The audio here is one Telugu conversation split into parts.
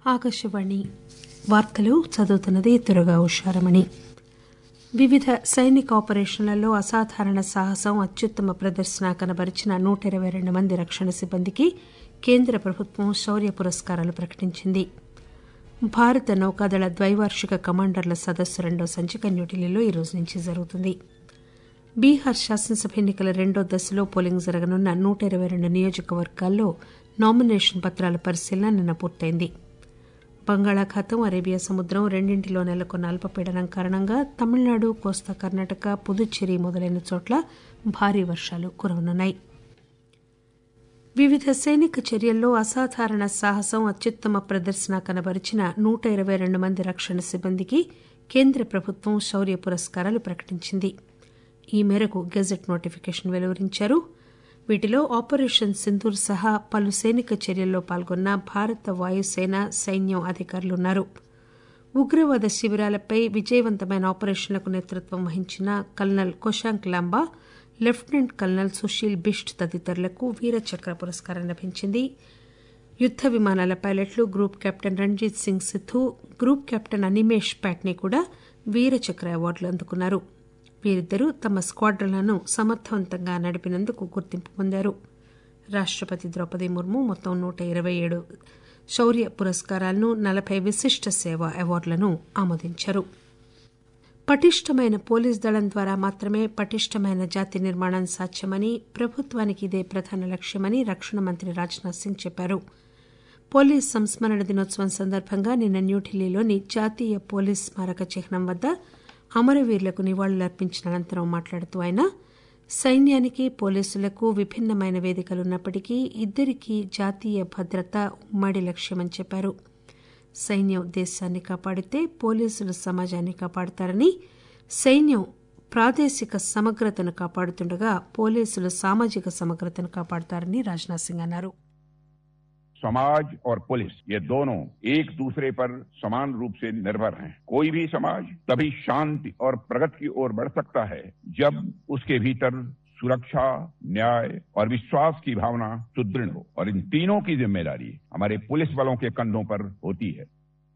ఆకాశవాణి వార్తలు చదువుతున్నది దుర్గా ఉషారమణి వివిధ సైనిక ఆపరేషన్లలో అసాధారణ సాహసం అత్యుత్తమ ప్రదర్శన కనబరిచిన నూట ఇరవై రెండు మంది రక్షణ సిబ్బందికి కేంద్ర ప్రభుత్వం శౌర్య పురస్కారాలు ప్రకటించింది భారత నౌకాదళ ద్వైవార్షిక కమాండర్ల సదస్సు రెండో సంచిక న్యూఢిల్లీలో ఈ రోజు నుంచి జరుగుతుంది బీహార్ శాసనసభ ఎన్నికల రెండో దశలో పోలింగ్ జరగనున్న నూట ఇరవై రెండు నియోజకవర్గాల్లో నామినేషన్ పత్రాల పరిశీలన నిన్న పూర్తయింది బంగాళాఖాతం అరేబియా సముద్రం రెండింటిలో నెలకొన్న అల్పపీడనం కారణంగా తమిళనాడు కోస్తా కర్ణాటక పుదుచ్చేరి మొదలైన చోట్ల భారీ వర్షాలు కురవనున్నాయి వివిధ సైనిక చర్యల్లో అసాధారణ సాహసం అత్యుత్తమ ప్రదర్శన కనబరిచిన నూట ఇరవై రెండు మంది రక్షణ సిబ్బందికి కేంద్ర ప్రభుత్వం శౌర్య పురస్కారాలు ప్రకటించింది ఈ మేరకు గెజెట్ నోటిఫికేషన్ వెలువరించారు వీటిలో ఆపరేషన్ సింధూర్ సహా పలు సైనిక చర్యల్లో పాల్గొన్న భారత వాయుసేన సైన్యం అధికారులున్నారు ఉగ్రవాద శిబిరాలపై విజయవంతమైన ఆపరేషన్లకు నేతృత్వం వహించిన colonel Koshank Lamba lieutenant colonel Sushil Bisht తదితరులకు వీరచక్ర పురస్కారం లభించింది యుద్ద విమానాల పైలట్లు group captain Ranjeet Singh Sidhu group captain Animesh Patni కూడా వీరచక్ర అవార్డులు అందుకున్నారు వీరిద్దరూ తమ స్క్వాడ్రన్లను సమర్థవంతంగా నడిపినందుకు గుర్తింపు పొందారు రాష్టపతి ద్రౌపది ముర్ము మొత్తం నూట ఇరవై ఏడు శౌర్య పురస్కారాలను నలభై విశిష్ట సేవ అవార్డులను ఆమోదించారు పటిష్టమైన పోలీస్ దళం ద్వారా మాత్రమే పటిష్టమైన జాతి నిర్మాణం సాధ్యమని ప్రభుత్వానికి ఇదే ప్రధాన లక్ష్యమని రక్షణ మంత్రి రాజ్నాథ్ సింగ్ చెప్పారు పోలీస్ సంస్మరణ దినోత్సవం సందర్భంగా నిన్న న్యూఢిల్లీలోని జాతీయ పోలీస్ స్మారక చిహ్నం వద్ద అమరవీరులకు నివాళులర్పించిన అనంతరం మాట్లాడుతూ ఆయన సైన్యానికి పోలీసులకు విభిన్నమైన వేదికలున్నప్పటికీ ఇద్దరికీ జాతీయ భద్రత ఉమ్మడి లక్ష్యమని చెప్పారు సైన్యం దేశాన్ని కాపాడితే పోలీసులు సమాజాన్ని కాపాడతారని సైన్యం ప్రాదేశిక సమగ్రతను కాపాడుతుండగా పోలీసులు సామాజిక సమగ్రతను కాపాడతారని రాజ్నాథ్ సింగ్ అన్నారు समाज और पुलिस ये दोनों एक दूसरे पर समान रूप से निर्भर हैं कोई भी समाज तभी शांति और प्रगति की ओर बढ़ सकता है जब उसके भीतर सुरक्षा न्याय और विश्वास की भावना सुदृढ़ हो और इन तीनों की जिम्मेदारी हमारे पुलिस बलों के कंधों पर होती है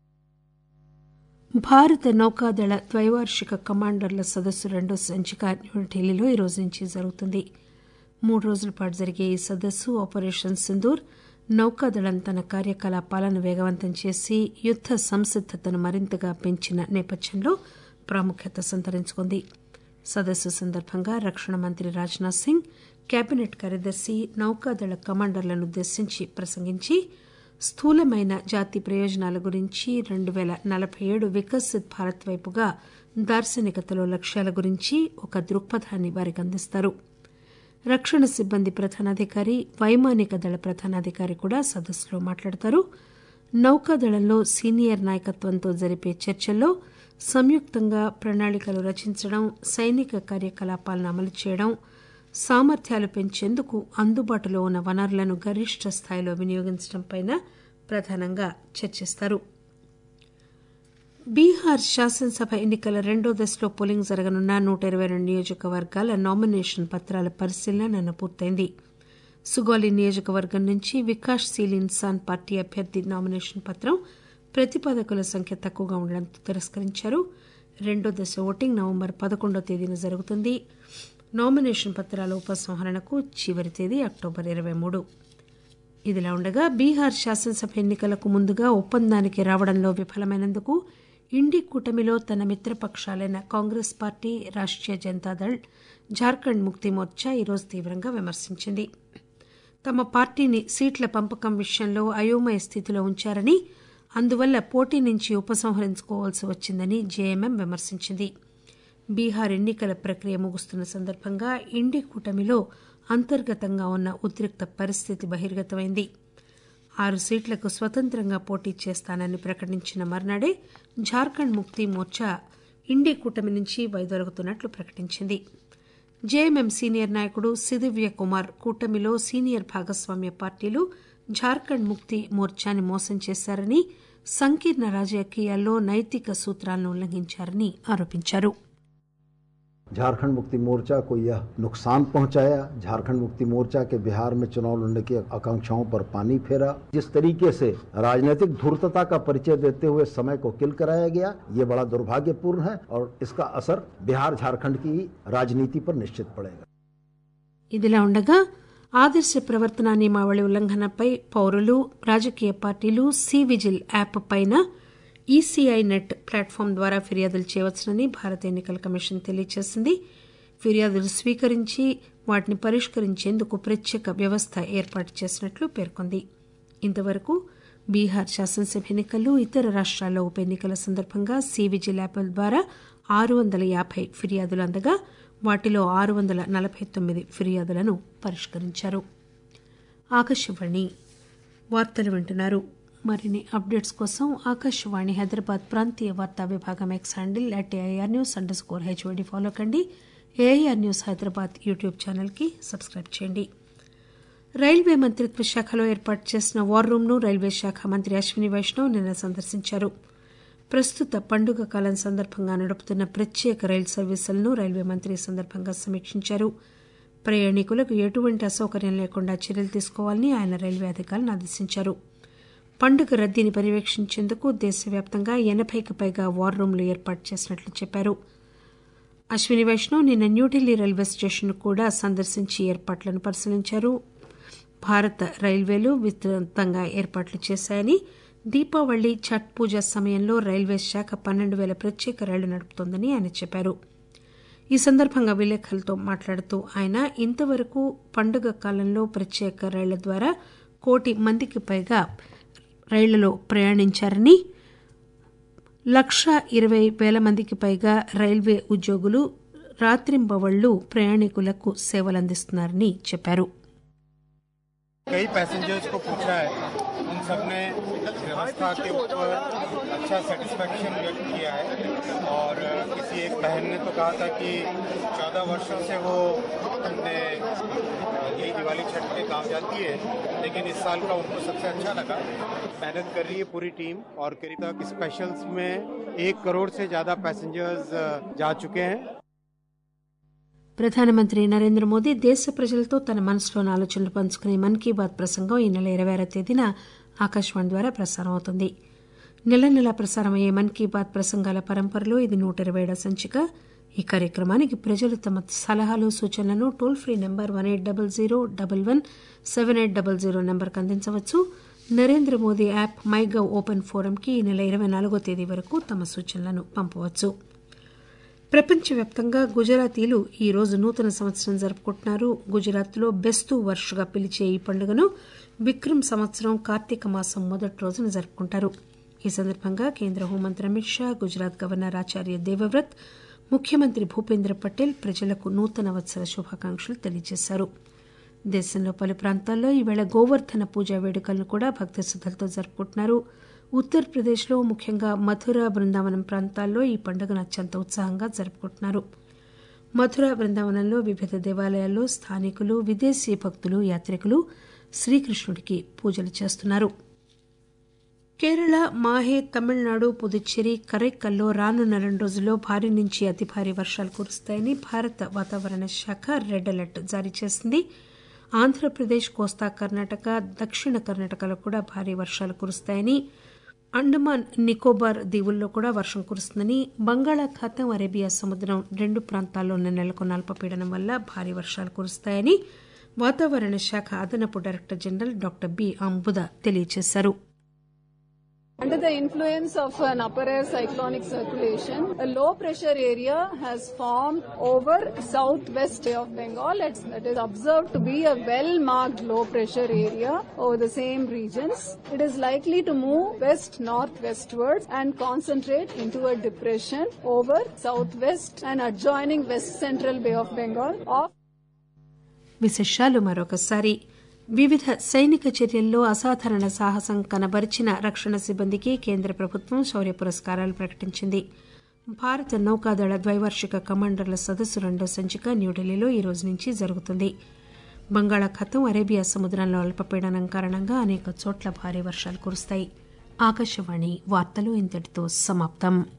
భారత నౌకాదళ ద్వైవార్షిక కమాండర్ల సదస్సు రెండో సంచిక న్యూఢిల్లీలో ఈ రోజు నుంచి జరుగుతుంది మూడు రోజుల పాటు జరిగే ఈ సదస్సు ఆపరేషన్ సింధూర్ నౌకాదళం తన కార్యకలాపాలను వేగవంతం చేసి యుద్ద సంసిద్దతను మరింతగా పెంచిన నేపథ్యంలో ప్రాముఖ్యత సంతరించుకుంది సదస్సు సందర్భంగా రక్షణ మంత్రి రాజ్నాథ్ సింగ్ కేబినెట్ కార్యదర్శి నౌకాదళ కమాండర్లను ఉద్దేశించి ప్రసంగించి స్థూలమైన జాతి ప్రయోజనాల గురించి రెండు పేల నలభై ఏడు వికసిత్ భారత్ వైపుగా దార్శనికతలో లక్ష్యాల గురించి ఒక దృక్పథాన్ని వారికి అందిస్తారు రక్షణ సిబ్బంది ప్రధానాధికారి వైమానిక దళ ప్రధానాధికారి కూడా సదస్సులో మాట్లాడతారు నౌకాదళంలో సీనియర్ నాయకత్వంతో జరిపే చర్చల్లో సంయుక్తంగా ప్రణాళికలు రచించడం సైనిక కార్యకలాపాలను అమలు చేయడం సామర్థ్యాలు పెంచేందుకు అందుబాటులో ఉన్న వనరులను గరిష్ట స్థాయిలో వినియోగించడంపై ప్రధానంగా చర్చిస్తారు బీహార్ శాసనసభ ఎన్నికల రెండో దశలో పోలింగ్ జరగనున్న నూట ఇరవై రెండు నియోజకవర్గాల నామినేషన్ పత్రాల పరిశీలన నిన్న పూర్తయింది సుగౌలి నియోజకవర్గం నుంచి వికాస్శీల్ ఇన్సాన్ పార్టీ అభ్యర్థి నామినేషన్ పత్రం ప్రతిపాదకుల సంఖ్య తక్కువగా ఉండడంతో తిరస్కరించారు రెండో దశ ఓటింగ్ నవంబర్ పదకొండో తేదీన జరుగుతుంది నామినేషన్ పత్రాల ఉపసంహరణకు చివరి తేదీ అక్టోబర్ ఇరవై మూడు ఇదిలా ఉండగా బీహార్ శాసనసభ ఎన్నికలకు ముందుగా ఒప్పందానికి రావడంలో విఫలమైనందుకు ఇండి కూటమిలో తన మిత్రపక్షాలైన కాంగ్రెస్ పార్టీ రాష్ట్రీయ జనతాదళ్ జార్ఖండ్ ముక్తి మోర్చా ఈరోజు తీవ్రంగా విమర్శించింది తమ పార్టీని సీట్ల పంపకం విషయంలో అయోమయ స్థితిలో ఉంచారని అందువల్ల పోటీ నుంచి ఉపసంహరించుకోవాల్సి వచ్చిందని జేఎంఎం విమర్శించింది బీహార్ ఎన్నికల ప్రక్రియ ముగుస్తున్న సందర్భంగా ఇండి కూటమిలో అంతర్గతంగా ఉన్న ఉద్రిక్త పరిస్థితి బహిర్గతమైంది ఆరు సీట్లకు స్వతంత్రంగా పోటీ చేస్తానని ప్రకటించిన మర్నాడే జార్ఖండ్ ముక్తి మోర్చా ఇండి కూటమి నుంచి వైదొలుగుతున్నట్లు ప్రకటించింది జేఎంఎం సీనియర్ నాయకుడు సిదివ్య కుమార్ కూటమిలో సీనియర్ భాగస్వామ్య పార్టీలు జార్ఖండ్ ముక్తి మోర్చాని మోసం చేశారని సంకీర్ణ రాజకీయాల్లో నైతిక సూత్రాలను ఉల్లంఘించారని ఆరోపించారు झारखंड मुक्ति मोर्चा को यह नुकसान पहुंचाया झारखंड मुक्ति मोर्चा के बिहार में चुनाव लड़ने की आकांक्षाओं पर पानी फेरा जिस तरीके से राजनीतिक धूर्तता का परिचय देते हुए समय को किल कराया गया ये बड़ा दुर्भाग्यपूर्ण है और इसका असर बिहार झारखंड की राजनीति पर निश्चित पड़ेगा ఇదిలా ఉండగా ఆదర్శ ప్రవర్తన నియమావళి ఉల్లంఘనపై పౌరులు రాజకీయ పార్టీలు సి విజిల్ యాప్ పైన ఈసీఐ నెట్ ప్లాట్ఫామ్ ద్వారా ఫిర్యాదులు చేయవచ్చునని భారత ఎన్నికల కమిషన్ తెలియజేసింది ఫిర్యాదులు స్వీకరించి వాటిని పరిష్కరించేందుకు ప్రత్యేక వ్యవస్థ ఏర్పాటు చేసినట్లు పేర్కొంది ఇంతవరకు బీహార్ శాసనసభ ఎన్నికలు ఇతర రాష్ట్రాల్లో ఉప ఎన్నికల సందర్భంగా సి విజిల్ యాప్ ద్వారా ఆరు వందల యాభై ఫిర్యాదులు అందగా వాటిలో ఆరు వందల నలభై తొమ్మిది ఫిర్యాదులను పరిష్కరించారు ఆకాశవాణి వార్తలు వింటున్నారు మరిన్ని అప్డేట్స్ కోసం ఆకాశవాణి హైదరాబాద్ ప్రాంతీయ వార్తా విభాగం X handle at AIR news underscore HYD follow కండి ఏఐఆర్ న్యూస్ హైదరాబాద్ యూట్యూబ్ ఛానల్కి సబ్స్క్రైబ్ చేయండి రైల్వే మంత్రిత్వ శాఖలో ఏర్పాటు చేసిన వార్ రూమ్ను రైల్వే శాఖ మంత్రి అశ్విని వైష్ణవ్ నిన్న సందర్శించారు ప్రస్తుత పండుగ కాలం సందర్భంగా నడుపుతున్న ప్రత్యేక రైలు సర్వీసులను రైల్వే మంత్రి ఈ సందర్భంగా సమీక్షించారు ప్రయాణికులకు ఎటువంటి అసౌకర్యం లేకుండా చర్యలు తీసుకోవాలని ఆయన రైల్వే అధికారులను ఆదేశించారు పండుగ రద్దీని పర్యవేక్షించేందుకు దేశవ్యాప్తంగా ఎనభైకి పైగా వార్ రూమ్లు ఏర్పాటు చేసినట్లు చెప్పారు అశ్విని వైష్ణవ్ నిన్న న్యూఢిల్లీ రైల్వే స్టేషన్ కూడా సందర్శించి ఏర్పాట్లను పరిశీలించారు భారత రైల్వేలు విస్తృతంగా ఏర్పాట్లు చేశాయని దీపావళి ఛట్ పూజ సమయంలో రైల్వే శాఖ పన్నెండు వేల ప్రత్యేక రైళ్లు నడుపుతోందని ఆయన చెప్పారు ఈ సందర్భంగా విలేకరులతో మాట్లాడుతూ ఆయన ఇంతవరకు పండుగ కాలంలో ప్రత్యేక రైళ్ల ద్వారా కోటి మందికి పైగా రైళ్లలో ప్రయాణించారని లక్ష ఇరవై వేల మందికి పైగా రైల్వే ఉద్యోగులు రాత్రింబవళ్లు ప్రయాణికులకు సేవలందిస్తున్నారని చెప్పారు कई पैसेंजर्स को पूछा है उन सब ने व्यवस्था के ऊपर अच्छा सेटिस्फेक्शन व्यक्त किया है और किसी एक बहन ने तो कहा था कि चौदह वर्षों से वो अपने यही दिवाली छठ पे काम जाती है लेकिन इस साल का उनको सबसे अच्छा लगा मेहनत कर रही है पूरी टीम और करीब तक स्पेशल्स में एक करोड़ से ज़्यादा पैसेंजर्स जा चुके हैं ప్రధానమంత్రి నరేంద్ర మోదీ దేశ ప్రజలతో తన మనసులోని ఆలోచనలు పంచుకునే మన్ కీ బాత్ ప్రసంగం ఈ నెల ఇరవై ఆరో తేదీన ఆకాశవాణి ద్వారా ప్రసారం అవుతుంది నెల నెలా ప్రసారం అయ్యే మన్ కీ బాత్ ప్రసంగాల పరంపరలో ఇది నూట ఇరవై ఏడవ సంచిక ఈ కార్యక్రమానికి ప్రజలు తమ సలహాలు సూచనలను toll free number one eight double zero double one seven eight double zero నెంబర్కు అందించవచ్చు Narendra Modi app my gov open ఫోరంకి ఈ నెల ఇరవై నాలుగో తేదీ వరకు తమ సూచనలను పంపవచ్చు ప్రపంచవ్యాప్తంగా గుజరాతీలు ఈ రోజు నూతన సంవత్సరం జరుపుకుంటున్నారు గుజరాత్లో బెస్తు వర్షగా పిలిచే ఈ పండుగను విక్రమ్ సంవత్సరం కార్తీక మాసం మొదటి రోజున జరుపుకుంటారు ఈ సందర్భంగా కేంద్ర హోంమంత్రి అమిత్ షా గుజరాత్ గవర్నర్ ఆచార్య దేవవ్రత్ ముఖ్యమంత్రి భూపేంద్ర పటేల్ ప్రజలకు నూతన వత్సర శుభాకాంక్షలు తెలియజేశారు దేశంలో పలు ప్రాంతాల్లో ఈవేళ గోవర్ధన పూజా వేడుకలను కూడా భక్తి శ్రద్దలతో జరుపుకుంటున్నారు ఉత్తరప్రదేశ్లో ముఖ్యంగా మథుర బృందావనం ప్రాంతాల్లో ఈ పండుగను అత్యంత ఉత్సాహంగా జరుపుకుంటున్నారు మథుర బృందావనంలో వివిధ దేవాలయాల్లో స్థానికులు విదేశీ భక్తులు యాత్రికులు శ్రీకృష్ణుడికి పూజలు చేస్తున్నారు కేరళ మాహే తమిళనాడు పుదుచ్చేరి కరైక్కల్లో రానున్న రెండు రోజుల్లో భారీ నుంచి అతి భారీ వర్షాలు కురుస్తాయని భారత వాతావరణ శాఖ రెడ్ అలర్ట్ జారీ చేసింది ఆంధ్రప్రదేశ్ కోస్తా కర్ణాటక దక్షిణ కర్ణాటకలో కూడా భారీ వర్షాలు కురుస్తాయని అండమాన్ నికోబార్ దీవుల్లో కూడా వర్షం కురుస్తుందని బంగాళాఖాతం అరేబియా సముద్రం రెండు ప్రాంతాల్లో నెలకొన్న అల్పపీడనం వల్ల భారీ వర్షాలు కురుస్తాయని వాతావరణ శాఖ అదనపు director general doctor B Amuda తెలియజేశారు Under the influence of an upper air cyclonic circulation, a low pressure area has formed over southwest Bay of Bengal. It's, it is observed to be a well marked low pressure area over the same regions. It is likely to move west northwestwards and concentrate into a depression over southwest and adjoining west central Bay of Bengal of విశేషాలు మరొకసారి వివిధ సైనిక చర్యల్లో అసాధారణ సాహసం కనబరిచిన రక్షణ సిబ్బందికి కేంద్ర ప్రభుత్వం శౌర్య పురస్కారాలు ప్రకటించింది భారత నౌకాదళ ద్వైవార్షిక కమాండర్ల సదస్సు రెండో సంచిక న్యూఢిల్లీలో ఈ రోజు నుంచి జరుగుతుంది బంగాళాఖాతం అరేబియా సముద్రంలో అల్పపీడనం కారణంగా అనేక చోట్ల భారీ వర్షాలు కురుస్తాయి ఆకాశవాణి వార్తలు ఇంతటితో సమాప్తం